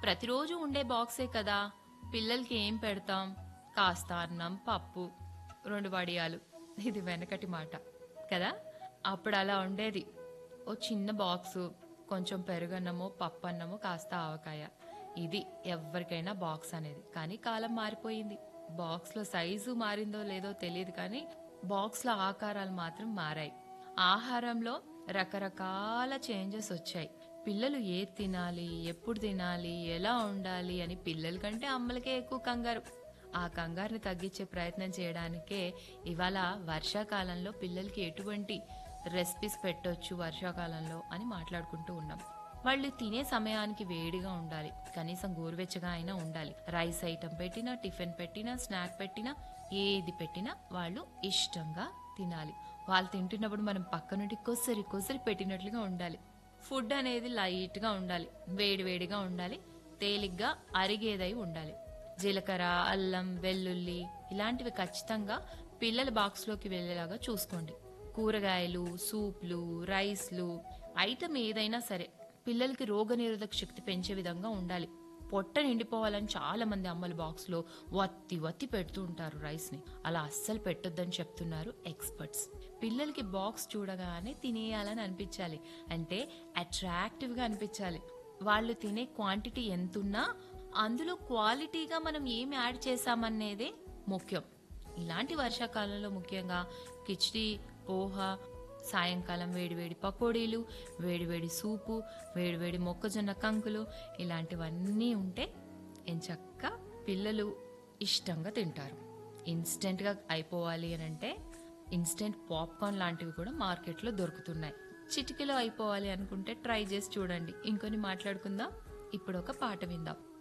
ప్రతిరోజు ఉండే బాక్సే కదా పిల్లలకి ఏం పెడతాం కాస్త అన్నం పప్పు రెండు వడియాలు ఇది వెనకటి మాట కదా అప్పుడు అలా ఉండేది ఓ చిన్న బాక్సు కొంచెం పెరుగన్నమో పప్పు అన్నమో కాస్త ఆవకాయ ఇది ఎవరికైనా బాక్స్ అనేది కానీ కాలం మారిపోయింది బాక్స్లో సైజు మారిందో లేదో తెలియదు కానీ బాక్స్ల ఆకారాలు మాత్రం మారాయి ఆహారంలో రకరకాల చేంజెస్ వచ్చాయి పిల్లలు ఏది తినాలి ఎప్పుడు తినాలి ఎలా ఉండాలి అని పిల్లల కంటే అమ్మలకే ఎక్కువ కంగారు ఆ కంగారుని తగ్గించే ప్రయత్నం చేయడానికే ఇవాళ వర్షాకాలంలో పిల్లలకి ఎటువంటి రెసిపీస్ పెట్టొచ్చు వర్షాకాలంలో అని మాట్లాడుకుంటూ ఉన్నాం వాళ్ళు తినే సమయానికి వేడిగా ఉండాలి కనీసం గోరువెచ్చగా అయినా ఉండాలి రైస్ ఐటమ్ పెట్టినా టిఫిన్ పెట్టినా స్నాక్ పెట్టినా ఏది పెట్టినా వాళ్ళు ఇష్టంగా తినాలి వాళ్ళు తింటున్నప్పుడు మనం పక్క నుండి కొసరి కొసరి పెట్టినట్లుగా ఉండాలి ఫుడ్ అనేది లైట్గా ఉండాలి వేడి వేడిగా ఉండాలి తేలిగ్గా అరిగేదై ఉండాలి జీలకర్ర అల్లం వెల్లుల్లి ఇలాంటివి ఖచ్చితంగా పిల్లల బాక్స్లోకి వెళ్ళేలాగా చూసుకోండి కూరగాయలు సూప్లు రైస్లు ఐటమ్ ఏదైనా సరే పిల్లలకి రోగనిరోధక శక్తి పెంచే విధంగా ఉండాలి పొట్ట నిండిపోవాలని చాలా మంది అమ్మలు బాక్స్ లో వత్తి వత్తి పెడుతూ ఉంటారు రైస్ ని అలా అస్సలు పెట్టొద్దని చెప్తున్నారు ఎక్స్పర్ట్స్ పిల్లలకి బాక్స్ చూడగానే తినేయాలని అనిపించాలి అంటే అట్రాక్టివ్ గా అనిపించాలి వాళ్ళు తినే క్వాంటిటీ ఎంతున్నా అందులో క్వాలిటీగా మనం ఏమి యాడ్ చేసామనేదే ముఖ్యం ఇలాంటి వర్షాకాలంలో ముఖ్యంగా కిచిడి పోహ సాయంకాలం వేడివేడి పకోడీలు వేడివేడి సూపు వేడివేడి మొక్కజొన్న కంకులు ఇలాంటివన్నీ ఉంటే ఎంచక్క పిల్లలు ఇష్టంగా తింటారు ఇన్స్టెంట్గా అయిపోవాలి అని అంటే ఇన్స్టెంట్ పాప్కార్న్ లాంటివి కూడా మార్కెట్లో దొరుకుతున్నాయి చిటికెలో అయిపోవాలి అనుకుంటే ట్రై చేసి చూడండి ఇంకొని మాట్లాడుకుందాం ఇప్పుడు ఒక పాట విందాం